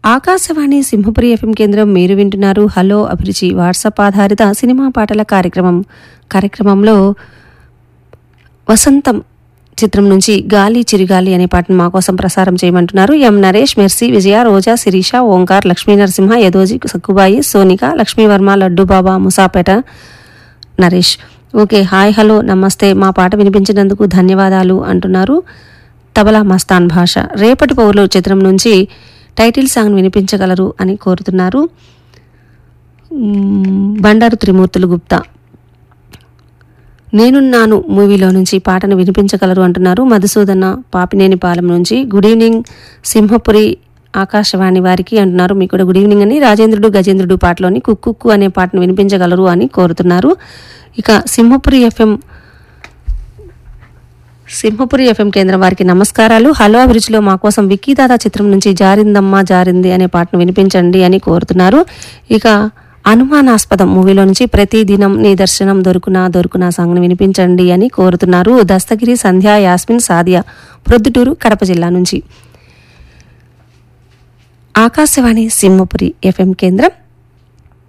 Akashvani Simhapuri FM కేంద్రం మీరు వింటున్నారు హలో అభిరుచి వాట్సాప్ ఆధారిత సినిమా పాటల కార్యక్రమం కార్యక్రమంలో వసంతం చిత్రం నుంచి గాలి చిరుగాలి అనే పాటను మా కోసం ప్రసారం చేయమంటున్నారు M Naresh Mercy Vijaya Roja Sirisha Omkar Lakshmi Narasimha Yadoji Sakkubai Sonika Lakshmivarma Laddu Baba Moosapet Naresh okay hi hello నమస్తే మా పాట వినిపించినందుకు ధన్యవాదాలు అంటున్నారు తబలా మస్తాన్ భాష రేపటి పౌరులు చిత్రం నుంచి టైటిల్ సాంగ్ వినిపించగలరు అని కోరుతున్నారు మ్మ్, బండారు త్రిమూర్తులు గుప్తా నేనున్నాను మూవీలో నుంచి పాటను వినిపించగలరు అంటున్నారు మధుసూదన పాపినేని పాలెం నుంచి గుడ్ ఈవినింగ్ సింహపురి ఆకాశవాణి వారికి అంటున్నారు మీకు కూడా గుడ్ ఈవినింగ్ అని రాజేంద్రుడు గజేంద్రుడు పాటలోని కుక్కుక్కు అనే పాటను వినిపించగలరు అని కోరుతున్నారు ఇక సింహపురి ఎఫ్ఎం సింహపురి ఎఫ్ఎం కేంద్రం వారికి నమస్కారాలు హలో అభిరుచిలో మా కోసం విక్కీదాద చిత్రం నుంచి జారిందమ్మా జారింది అనే పాటను వినిపించండి అని కోరుతున్నారు ఇక అనుమానాస్పదం మూవీలో నుంచి ప్రతి దినం నీ దర్శనం దొరుకునా దొరుకునా సాంగ్ను వినిపించండి అని కోరుతున్నారు దస్తగిరి సంధ్య యాస్మిన్ సాదియా ప్రొద్దుటూరు కడప జిల్లా నుంచి ఆకాశవాణి సింహపురి ఎఫ్ఎం కేంద్రం